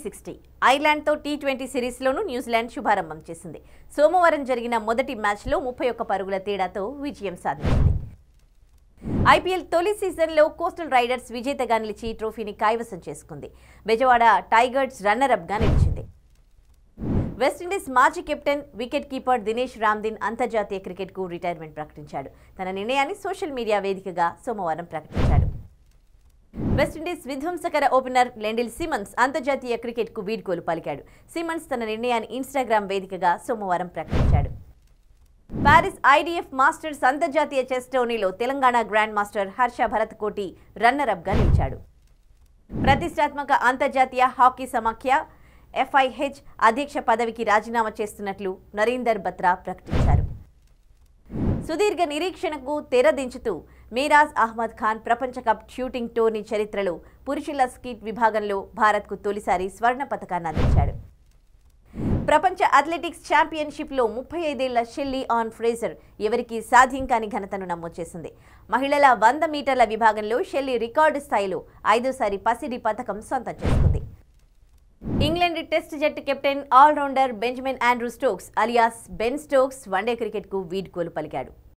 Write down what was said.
sixty ఐర్లాండ్తో T twenty సిరీస్లోనూ New Zealand శుభారంభం చేసింది సోమవారం జరిగిన మొదటి మ్యాచ్లో ముప్పై ఒక్క పరుగుల తేడాతో విజయం సాధించింది ఐపీఎల్ తొలి సీజన్లో కోస్టల్ రైడర్స్ విజేతగా నిలిచి ట్రోఫీని కైవసం చేసుకుంది బెజవాడ టైగర్స్ రన్నరప్గా నిలిచింది వెస్టిండీస్ మాజీ captain wicket keeper Dinesh Ramdin అంతర్జాతీయ క్రికెట్కు రిటైర్మెంట్ ప్రకటించాడు తన నిర్ణయాన్ని సోషల్ మీడియా వేదికగా సోమవారం ప్రకటించాడు వెస్టిండీస్ విధ్వంసకర ఓపెనర్ లెండిల్ సిమన్స్ అంతర్జాతీయ క్రికెట్కు వీడ్కోలు పలికాడు సిమన్స్ తన నిర్ణయాన్ని ఇన్స్టాగ్రామ్ వేదికగా సోమవారం ప్రకటించాడు పారిస్ ఐడిఎఫ్ మాస్టర్స్ అంతర్జాతీయ చెస్ టోర్నీలో తెలంగాణ గ్రాండ్ మాస్టర్ హర్ష భరత్ కోటి రన్నరప్గా నిలిచాడు ప్రతిష్టాత్మక అంతర్జాతీయ హాకీ సమాఖ్య ఎఫ్ఐహెచ్ అధ్యక్ష పదవికి రాజీనామా చేస్తున్నట్లు నరీందర్ బత్రా ప్రకటించారు సుదీర్ఘ నిరీక్షణకు తెరదించుతూ మీరాజ్ అహ్మద్ ఖాన్ ప్రపంచ కప్ షూటింగ్ టోర్నీ చరిత్రలో పురుషుల స్కీట్ విభాగంలో భారత్కు తొలిసారి స్వర్ణ పథకాన్ని అందించాడు ప్రపంచ అథ్లెటిక్స్ ఛాంపియన్షిప్లో ముప్పై ఐదేళ్ల షెల్లీ ఆన్ ఫ్రేజర్ ఎవరికీ సాధ్యం కాని ఘనతను నమోదు చేసింది మహిళల వంద మీటర్ల విభాగంలో షెల్లీ రికార్డు స్థాయిలో ఐదోసారి పసిడి పథకం సొంతం చేసుకుంది ఇంగ్లాండ్ టెస్ట్ జట్టు captain all rounder Benjamin Andrew Stokes అలియాస్ బెన్ స్టోక్స్ వన్డే క్రికెట్కు వీడ్కోలు పలికాడు